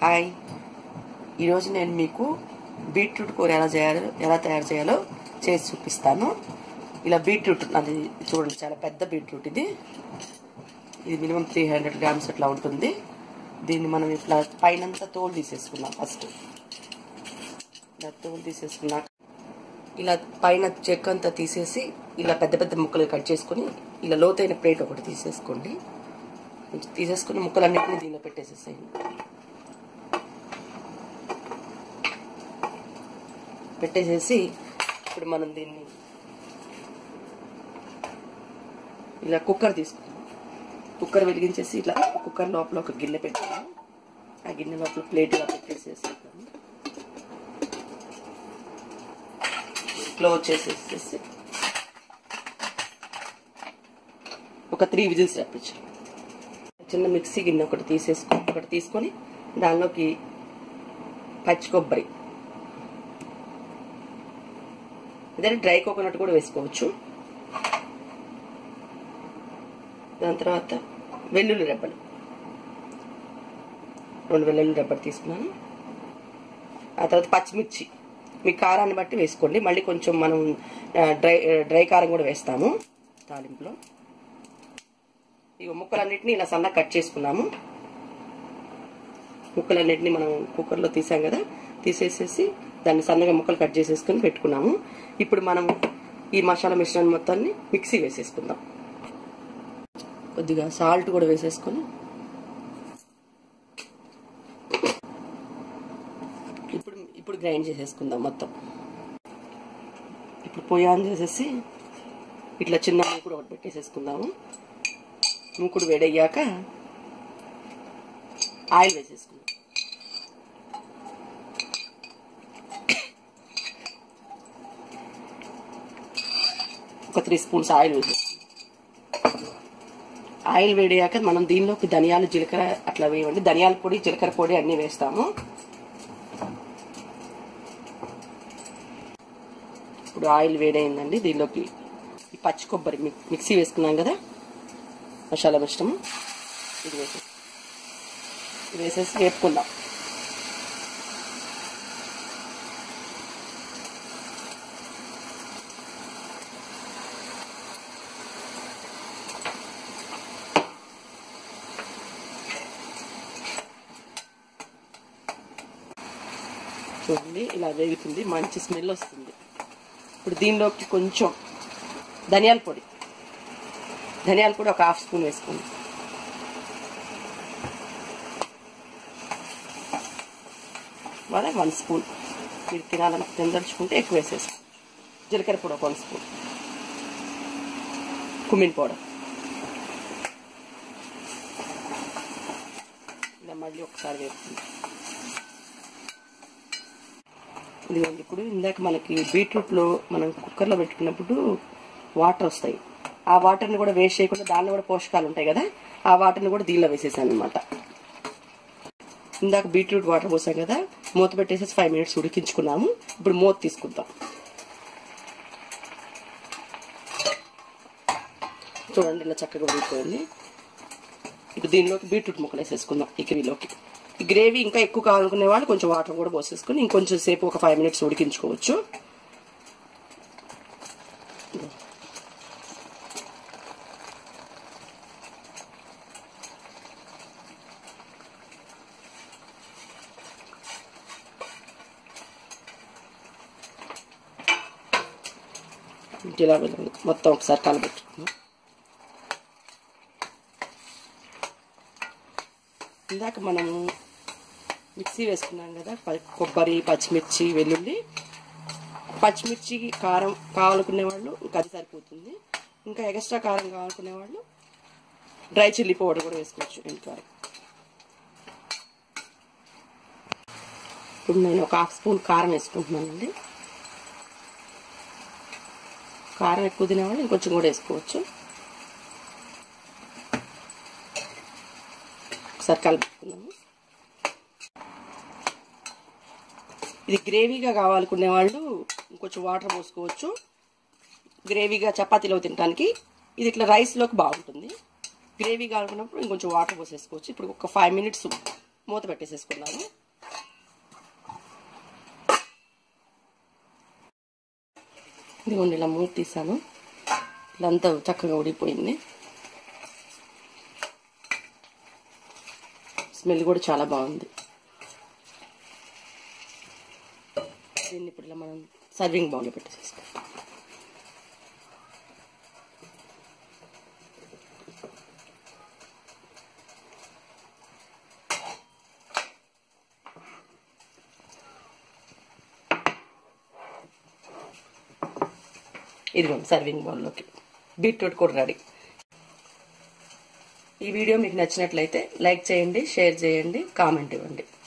hi ఈరోజు నేను మీకు బీట్రూట్ కూర ఎలా చేయాలో ఎలా తయారు చేయాలో చేసి చూపిస్తాను ఇలా బీట్రూట్ అది చూడండి చాలా పెద్ద బీట్రూట్ ఇది ఇది మినిమం త్రీ హండ్రెడ్ గ్రామ్స్ అట్లా ఉంటుంది దీన్ని మనం ఇట్లా పైనంతా తోలు తీసేసుకున్నాం ఫస్ట్ ఇలా తోలు తీసేసుకున్నాక ఇలా పైన చెక్క అంతా తీసేసి ఇలా పెద్ద పెద్ద ముక్కలు కట్ చేసుకొని ఇలా లోతైన ప్లేట్ ఒకటి తీసేసుకోండి తీసేసుకుని ముక్కలన్నింటినీ దీనిలో పెట్టేసేసేయండి పెట్టేసేసి ఇప్పుడు మనం దీన్ని ఇలా కుక్కర్ తీసుకున్నాం కుక్కర్ వెలిగించేసి ఇట్లా కుక్కర్ లోపల ఒక గిన్నె పెట్టుకున్నాం ఆ గిన్నె లోపల ప్లేట్ ఇలా పెట్టేసేసి క్లోజ్ చేసేసేసి ఒక త్రీ విజిల్స్ రప్పించాలి చిన్న మిక్సీ గిన్నె ఒకటి తీసేసుకో ఒకటి తీసుకొని దానిలోకి పచ్చి కొబ్బరి అదే డ్రై కోకోనట్ కూడా వేసుకోవచ్చు దాని తర్వాత వెల్లుల్లి రెబ్బలు రెండు వెల్లుల్లి రెబ్బలు తీసుకున్నాను ఆ తర్వాత పచ్చిమిర్చి మీ కారాన్ని బట్టి వేసుకోండి మళ్ళీ కొంచెం మనం డ్రై డ్రై కారం కూడా వేస్తాము తాలింపులో ఇక ముక్కలన్నిటిని ఇలా సన్నగా కట్ చేసుకున్నాము ముక్కలన్నిటిని మనం కుక్కర్లో తీసాం కదా తీసేసేసి దాన్ని సన్నగా ముక్కలు కట్ చేసేసుకుని పెట్టుకున్నాము ఇప్పుడు మనం ఈ మసాలా మిశ్రమం మొత్తాన్ని మిక్సీ వేసేసుకుందాం కొద్దిగా సాల్ట్ కూడా వేసేసుకొని ఇప్పుడు ఇప్పుడు గ్రైండ్ చేసేసుకుందాం మొత్తం ఇప్పుడు పొయ్యి ఆన్ చేసేసి ఇట్లా చిన్న మూకుడు ఒకటి పెట్టేసేసుకుందాము మూకుడు వేడయ్యాక ఆయిల్ వేసేసుకుందాం ఒక త్రీ స్పూన్స్ ఆయిల్ వేసేసుకుందాం ఆయిల్ వేడయ్యాక మనం దీనిలోకి ధనియాలు జీలకర్ర అట్లా వేయండి ధనియాల పొడి జీలకర్ర పొడి అన్నీ వేస్తాము ఇప్పుడు ఆయిల్ వేడైందండి దీనిలోకి ఈ పచ్చి కొబ్బరి మిక్సీ వేసుకున్నాం కదా మసాలా మిశ్రమం ఇది వేసేసి ఇది వేసేసి వేపుకుందాం చూడండి ఇలా వేగుతుంది మంచి స్మెల్ వస్తుంది ఇప్పుడు దీనిలోకి కొంచెం ధనియాల పొడి ధనియాల పొడి ఒక హాఫ్ స్పూన్ వేసుకోండి అదే వన్ స్పూన్ మీరు తినాలని తినదలుచుకుంటే ఎక్కువ వేసేసుకో జీలకర్ర పొడి ఒక వన్ స్పూన్ కుమిన్ పౌడర్ ఇలా మళ్ళీ ఒకసారి వేస్తుంది ఇదిగోండి ఇప్పుడు ఇందాక మనకి బీట్రూట్లో మనం కుక్కర్లో పెట్టుకున్నప్పుడు వాటర్ వస్తాయి ఆ వాటర్ని కూడా వేస్ట్ చేయకుండా దానిలో కూడా పోషకాలు ఉంటాయి కదా ఆ వాటర్ని కూడా దీనిలో వేసేసాను అనమాట ఇందాక బీట్రూట్ వాటర్ పోసాం కదా మూత పెట్టేసేసి ఫైవ్ మినిట్స్ ఉడికించుకున్నాము ఇప్పుడు మూత తీసుకుందాం చూడండి ఇలా చక్కగా ఉడికిపోయింది ఇప్పుడు దీనిలోకి బీట్రూట్ ముక్కలు వేసేసుకుందాం ఈ గ్రేవీలోకి ఈ గ్రేవీ ఇంకా ఎక్కువ కావాలనుకునే వాళ్ళు కొంచెం వాటర్ కూడా పోసేసుకుని ఇంకొంచెం సేపు ఒక ఫైవ్ మినిట్స్ ఉడికించుకోవచ్చు ఇలా మొత్తం ఒకసారి కలబెట్టుకున్నాం ఇందాక మనము మిక్సీ వేసుకున్నాం కదా కొబ్బరి పచ్చిమిర్చి వెల్లుల్లి పచ్చిమిర్చి కారం కావాలనుకునే వాళ్ళు ఇంకా అది సరిపోతుంది ఇంకా ఎక్స్ట్రా కారం కావాలనుకునే వాళ్ళు డ్రై చిల్లీ పౌడర్ కూడా వేసుకోవచ్చు ఎండుకారం ఇప్పుడు నేను ఒక హాఫ్ స్పూన్ కారం వేసుకుంటున్నానండి కారం ఎక్కువ తినేవాళ్ళు ఇంకొంచెం కూడా వేసుకోవచ్చు ఒకసారి కలుపుకున్నాము ఇది గ్రేవీగా కావాలనుకునే వాళ్ళు ఇంకొంచెం వాటర్ పోసుకోవచ్చు గ్రేవీగా చపాతీలో తినడానికి ఇది ఇట్లా రైస్లోకి బాగుంటుంది గ్రేవీ కావాలనుకున్నప్పుడు ఇంకొంచెం వాటర్ పోసేసుకోవచ్చు ఇప్పుడు ఒక ఫైవ్ మినిట్స్ మూత పెట్టేసేసుకున్నాము ఇదిగోండి ఇలా మూత తీసాను ఇదంతా చక్కగా ఉడిపోయింది స్మెల్ కూడా చాలా బాగుంది దీన్ని ఇప్పుడు ఇలా మనం సర్వింగ్ బౌల్లో పెట్టేసేస్తాం ఇదిగోండి సర్వింగ్ బౌల్లోకి బీట్రూట్ కూడా రెడీ ఈ వీడియో మీకు నచ్చినట్లయితే లైక్ చేయండి షేర్ చేయండి కామెంట్ ఇవ్వండి